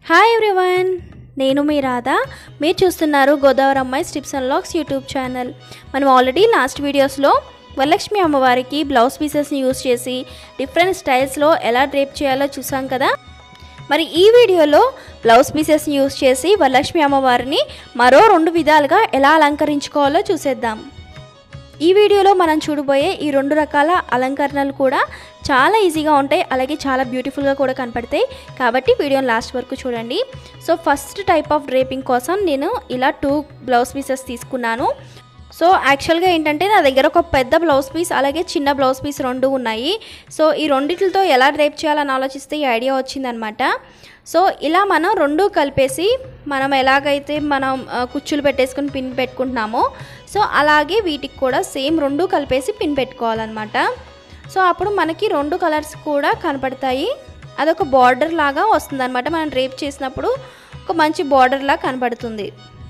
hi everyone నేను మీ రాధా మీరు చూస్తున్నారు గోదావరి అమ్మాయి tips and looks YouTube channel మనం ఆల్రెడీ లాస్ట్ వీడియోస్లో వరలక్ష్మి అమ్మవారికి బ్లౌజ్ పీసెస్ని యూస్ చేసి డిఫరెంట్ స్టైల్స్లో ఎలా డ్రేప్ చేయాలో చూసాం కదా మరి ఈ వీడియోలో బ్లౌజ్ పీసెస్ని యూస్ చేసి వరలక్ష్మి అమ్మవారిని మరో రెండు విధాలుగా ఎలా అలంకరించుకోవాలో చూసేద్దాం ఈ వీడియోలో మనం చూడబోయే ఈ రెండు రకాల అలంకరణలు కూడా చాలా ఈజీగా ఉంటాయి అలాగే చాలా బ్యూటిఫుల్గా కూడా కనపడతాయి కాబట్టి వీడియోని లాస్ట్ వరకు చూడండి so first type of draping కోసం నేను ఇలా టూ బ్లౌజ్ పీసెస్ తీసుకున్నాను సో యాక్చువల్గా ఏంటంటే నా దగ్గర ఒక పెద్ద బ్లౌజ్ పీస్ అలాగే చిన్న బ్లౌజ్ పీస్ రెండు ఉన్నాయి సో ఈ రెండిటితో ఎలా డ్రేప్ చేయాలని ఆలోచిస్తే ఈ ఐడియా వచ్చిందనమాట సో ఇలా మనం రెండు కలిపేసి మనం ఎలాగైతే మనం ఆ, కుచ్చులు పెట్టేసుకుని పిన్ పెట్టుకుంటున్నామో సో అలాగే వీటికి కూడా సేమ్ రెండు కలిపేసి పిన్ పెట్టుకోవాలన్నమాట సో అప్పుడు మనకి రెండు కలర్స్ కూడా కనపడతాయి అదొక బార్డర్ లాగా వస్తుంది మనం డ్రేప్ చేసినప్పుడు ఒక మంచి బార్డర్ లాగా కనపడుతుంది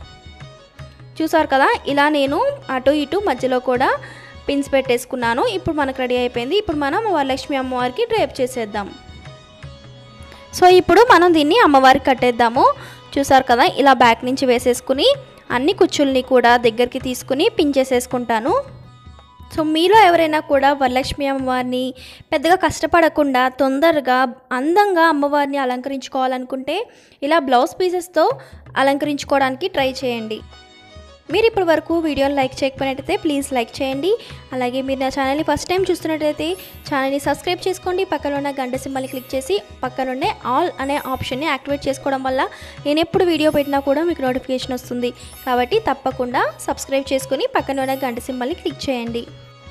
చూసారు కదా ఇలా నేను అటు ఇటు మధ్యలో కూడా పిన్స్ పెట్టేసుకున్నాను ఇప్పుడు మనకు రెడీ అయిపోయింది ఇప్పుడు మనం వరలక్ష్మి అమ్మవారికి డ్రేప్ చేసేద్దాం సో ఇప్పుడు మనం దీన్ని అమ్మవారికి కట్టేద్దాము చూసారు కదా ఇలా బ్యాక్ నుంచి వేసేసుకుని అన్ని కుచ్చుల్ని కూడా దగ్గరికి తీసుకుని పిన్ చేసేసుకుంటాను సో మీలో ఎవరైనా కూడా వరలక్ష్మి అమ్మవారిని పెద్దగా కష్టపడకుండా తొందరగా అందంగా అమ్మవారిని అలంకరించుకోవాలనుకుంటే ఇలా బ్లౌజ్ పీసెస్తో అలంకరించుకోవడానికి ట్రై చేయండి మీరు ఇప్పటి వరకు వీడియోని లైక్ చేయకపోయినట్టయితే ప్లీజ్ లైక్ చేయండి అలాగే మీరు నా ఛానల్ని ఫస్ట్ టైం చూస్తున్నట్టయితే ఛానల్ని సబ్స్క్రైబ్ చేసుకోండి పక్కన ఉన్న గంట సింబల్ని క్లిక్ చేసి పక్కనుండే ఆల్ అనే ఆప్షన్ని యాక్టివేట్ చేసుకోవడం వల్ల నేను ఎప్పుడు వీడియో పెట్టినా కూడా మీకు నోటిఫికేషన్ వస్తుంది కాబట్టి తప్పకుండా సబ్స్క్రైబ్ చేసుకుని పక్కన ఉన్న గంట సింబల్ని క్లిక్ చేయండి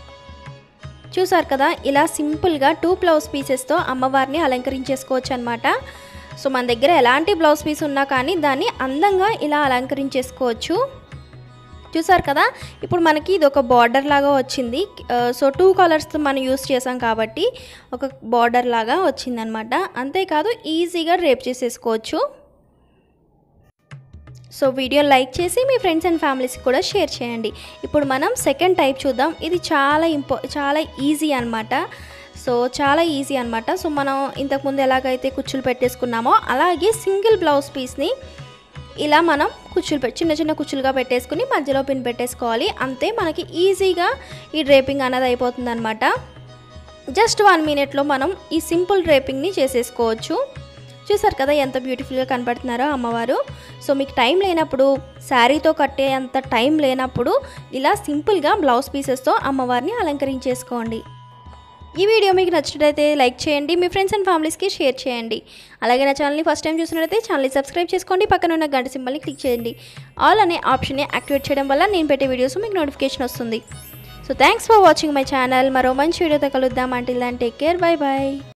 చూసారు కదా ఇలా సింపుల్గా టూ బ్లౌజ్ పీసెస్తో అమ్మవారిని అలంకరించేసుకోవచ్చు అనమాట సో మన దగ్గర ఎలాంటి బ్లౌజ్ పీస్ ఉన్నా కానీ దాన్ని అందంగా ఇలా అలంకరించేసుకోవచ్చు చూసారు కదా ఇప్పుడు మనకి ఇది ఒక బార్డర్ లాగా వచ్చింది ఆ, సో టూ కలర్స్ మనం యూస్ చేసాం కాబట్టి ఒక బార్డర్ లాగా వచ్చిందనమాట అంతేకాదు ఈజీగా రేప్ చేసేసుకోవచ్చు సో వీడియో లైక్ చేసి మీ ఫ్రెండ్స్ అండ్ ఫ్యామిలీస్కి కూడా షేర్ చేయండి ఇప్పుడు మనం సెకండ్ టైప్ చూద్దాం ఇది చాలా ఇంపో చాలా ఈజీ అనమాట సో చాలా ఈజీ అనమాట సో మనం ఇంతకుముందు ఎలాగైతే కుచ్చులు పెట్టేసుకున్నామో అలాగే సింగిల్ బ్లౌజ్ పీస్ని ఇలా మనం కుచ్చులు పెట్టి చిన్న చిన్న కుచ్చులుగా పెట్టేసుకుని మధ్యలో పిన్ పెట్టేసుకోవాలి అంతే మనకి ఈజీగా ఈ డ్రేపింగ్ అనేది అయిపోతుంది అనమాట జస్ట్ వన్ మినిట్లో మనం ఈ సింపుల్ డ్రేపింగ్ని చేసేసుకోవచ్చు చూసారు కదా ఎంత బ్యూటిఫుల్గా కనపడుతున్నారో అమ్మవారు సో మీకు టైం లేనప్పుడు శారీతో కట్టే అంత టైం లేనప్పుడు ఇలా సింపుల్గా బ్లౌజ్ పీసెస్తో అమ్మవారిని అలంకరించేసుకోండి ఈ వీడియో మీకు నచ్చినట్లయితే లైక్ చేయండి మీ ఫ్రెండ్స్ అండ్ ఫ్యామిలీస్కి షేర్ చేయండి అలాగే నా ఛానల్ని ఫస్ట్ టైం చూసినట్లయితే ఛానల్ని సబ్స్క్రైబ్ చేసుకోండి పక్కన ఉన్న గంట సింబల్ని క్లిక్ చేయండి ఆల్ అనే ఆప్షన్ని యాక్టివేట్ చేయడం వల్ల నేను పెట్టే వీడియోస్ మీకు నోటిఫికేషన్ వస్తుంది so thanks for watching my channel మరో మంచి వీడియోతో కలుద్దాం అంటే టేక్ కేర్ బై బాయ్